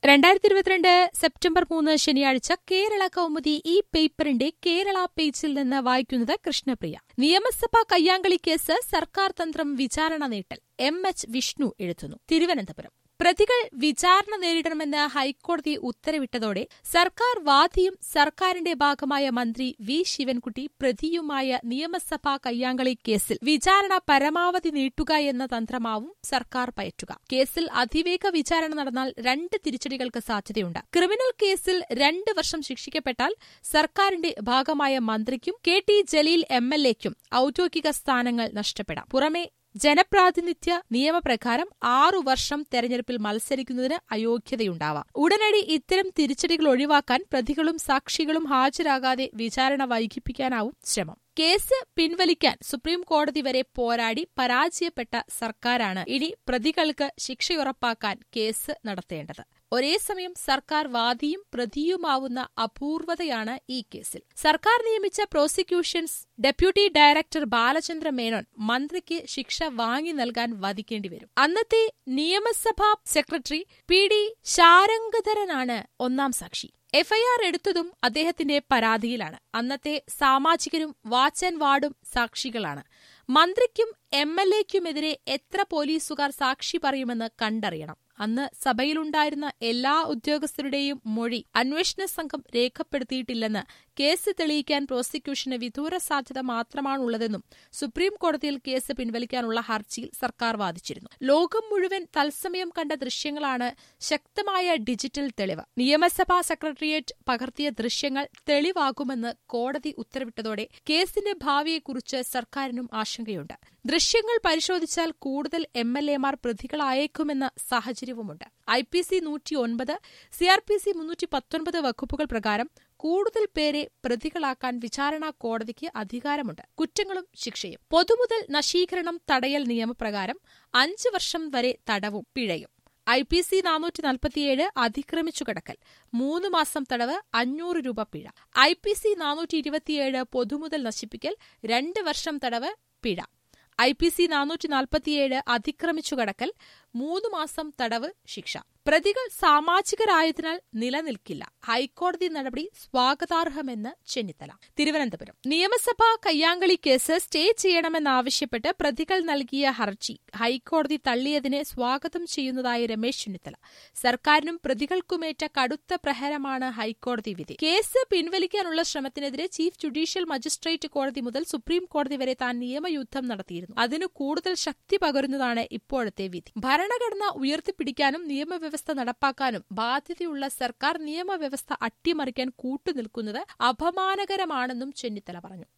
രണ്ടായിരത്തി ഇരുപത്തിരണ്ട് സെപ്റ്റംബർ മൂന്ന് ശനിയാഴ്ച കേരള കൗമുദി ഈ പേപ്പറിന്റെ കേരള പേജിൽ നിന്ന് വായിക്കുന്നത് കൃഷ്ണപ്രിയ നിയമസഭാ കയ്യാങ്കളി കേസ് സർക്കാർ തന്ത്രം വിചാരണ നീട്ടൽ എം എച്ച് വിഷ്ണു എഴുതുന്നു തിരുവനന്തപുരം പ്രതികൾ വിചാരണ നേരിടണമെന്ന് ഹൈക്കോടതി ഉത്തരവിട്ടതോടെ സർക്കാർ വാദിയും സർക്കാരിന്റെ ഭാഗമായ മന്ത്രി വി ശിവൻകുട്ടി പ്രതിയുമായ നിയമസഭാ കയ്യാങ്കളി കേസിൽ വിചാരണ പരമാവധി നീട്ടുക എന്ന തന്ത്രമാവും സർക്കാർ പയറ്റുക കേസിൽ അതിവേഗ വിചാരണ നടന്നാൽ രണ്ട് തിരിച്ചടികൾക്ക് സാധ്യതയുണ്ട് ക്രിമിനൽ കേസിൽ രണ്ട് വർഷം ശിക്ഷിക്കപ്പെട്ടാൽ സർക്കാരിന്റെ ഭാഗമായ മന്ത്രിക്കും K T Jaleel M L എക്കും ഔദ്യോഗിക സ്ഥാനങ്ങൾ നഷ്ടപ്പെടാം പുറമെ ജനപ്രാതിനിധ്യ നിയമപ്രകാരം ആറു വർഷം തെരഞ്ഞെടുപ്പിൽ മത്സരിക്കുന്നതിന് അയോഗ്യതയുണ്ടാവാം ഉടനടി ഇത്തരം തിരിച്ചടികൾ ഒഴിവാക്കാൻ പ്രതികളും സാക്ഷികളും ഹാജരാകാതെ വിചാരണ വൈകിപ്പിക്കാനാവും ശ്രമം കേസ് പിൻവലിക്കാൻ സുപ്രീം കോടതി വരെ പോരാടി പരാജയപ്പെട്ട സർക്കാരാണ് ഇനി പ്രതികൾക്ക് ശിക്ഷയുറപ്പാക്കാൻ കേസ് നടത്തേണ്ടത് ഒരേ സമയം സർക്കാർ വാദിയും പ്രതിയുമാവുന്ന അപൂർവതയാണ് ഈ കേസിൽ സർക്കാർ നിയമിച്ച prosecutions deputy director Balachandra Menon മന്ത്രിക്ക് ശിക്ഷ വാങ്ങി നൽകാൻ വധിക്കേണ്ടി വരും അന്നത്തെ നിയമസഭാ സെക്രട്ടറി പി ഡി ശാരംഗധരനാണ് ഒന്നാം സാക്ഷി എഫ്ഐആർ എടുത്തതും അദ്ദേഹത്തിന്റെ പരാതിയിലാണ് അന്നത്തെ സാമാജികരും വാച്ച് ആൻഡ് വാർഡും സാക്ഷികളാണ് മന്ത്രിക്കും എം എൽ എക്കുമെതിരെ എത്ര പോലീസുകാർ സാക്ഷി പറയുമെന്ന് കണ്ടറിയണം അന്ന് സഭയിലുണ്ടായിരുന്ന എല്ലാ ഉദ്യോഗസ്ഥരുടെയും മൊഴി അന്വേഷണ സംഘം രേഖപ്പെടുത്തിയിട്ടില്ലെന്ന് കേസ് തെളിയിക്കാൻ പ്രോസിക്യൂഷന് വിദൂര സാധ്യത മാത്രമാണുള്ളതെന്നും സുപ്രീം കോടതിയിൽ കേസ് പിൻവലിക്കാനുള്ള ഹർജിയിൽ സർക്കാർ വാദിച്ചിരുന്നു ലോകം മുഴുവൻ തത്സമയം കണ്ട ദൃശ്യങ്ങളാണ് ശക്തമായ ഡിജിറ്റൽ തെളിവ് നിയമസഭാ സെക്രട്ടേറിയറ്റ് പകർത്തിയ ദൃശ്യങ്ങൾ തെളിവാകുമെന്ന് കോടതി ഉത്തരവിട്ടതോടെ കേസിന്റെ ഭാവിയെക്കുറിച്ച് സർക്കാരിനും ആശങ്കയുണ്ട് ദൃശ്യങ്ങൾ പരിശോധിച്ചാൽ കൂടുതൽ എം എൽ എമാർ പ്രതികളായേക്കുമെന്ന സാഹചര്യവുമുണ്ട് ഐ പി സി നൂറ്റിയൊൻപത് സി ആർ പി സി മുന്നൂറ്റി പത്തൊൻപത് വകുപ്പുകൾ പ്രകാരം കൂടുതൽ പേരെ പ്രതികളാക്കാൻ വിചാരണ കോടതിക്ക് അധികാരമുണ്ട് കുറ്റങ്ങളും ശിക്ഷയും പൊതുമുതൽ നശീകരണം തടയൽ നിയമപ്രകാരം അഞ്ച് വർഷം വരെ തടവും പിഴയും ഐ പി സി നാനൂറ്റി നാൽപ്പത്തിയേഴ് അതിക്രമിച്ചു കടക്കൽ മൂന്ന് മാസം തടവ് അഞ്ഞൂറ് രൂപ പിഴ ഐ പി സി നാനൂറ്റി ഇരുപത്തിയേഴ് പൊതുമുതൽ നശിപ്പിക്കൽ രണ്ട് വർഷം തടവ് പിഴ ഐ പി സി നാനൂറ്റി നാൽപ്പത്തിയേഴ് അതിക്രമിച്ചു കടക്കൽ മൂന്ന് മാസം തടവ് ശിക്ഷ പ്രതികൾ സാമാജികരായതിനാൽ നിലനിൽക്കില്ല ഹൈക്കോടതി നടപടി സ്വാഗതാർഹമെന്ന് ചെന്നിത്തല തിരുവനന്തപുരം നിയമസഭാ കയ്യാങ്കളി കേസ് സ്റ്റേ ചെയ്യണമെന്നാവശ്യപ്പെട്ട് പ്രതികൾ നൽകിയ ഹർജി ഹൈക്കോടതി തള്ളിയതിനെ സ്വാഗതം ചെയ്യുന്നതായി രമേശ് ചെന്നിത്തല സർക്കാരിനും പ്രതികൾക്കുമേറ്റ കടുത്ത പ്രഹരമാണ് ഹൈക്കോടതി വിധി കേസ് പിൻവലിക്കാനുള്ള ശ്രമത്തിനെതിരെ ചീഫ് ജുഡീഷ്യൽ മജിസ്ട്രേറ്റ് കോടതി മുതൽ സുപ്രീം കോടതി വരെ താൻ നിയമയുദ്ധം നടത്തിയിരുന്നു അതിനു കൂടുതൽ ശക്തി പകരുന്നതാണ് ഇപ്പോഴത്തെ വിധി ഭരണഘടന ഉയർത്തിപ്പിടിക്കാനും നിയമവ്യവസ്ഥ നടപ്പാക്കാനും ബാധ്യതയുള്ള സർക്കാർ നിയമവ്യവസ്ഥ അട്ടിമറിക്കാൻ കൂട്ടുനിൽക്കുന്നത് അപമാനകരമാണെന്നും ചെന്നിത്തല പറഞ്ഞു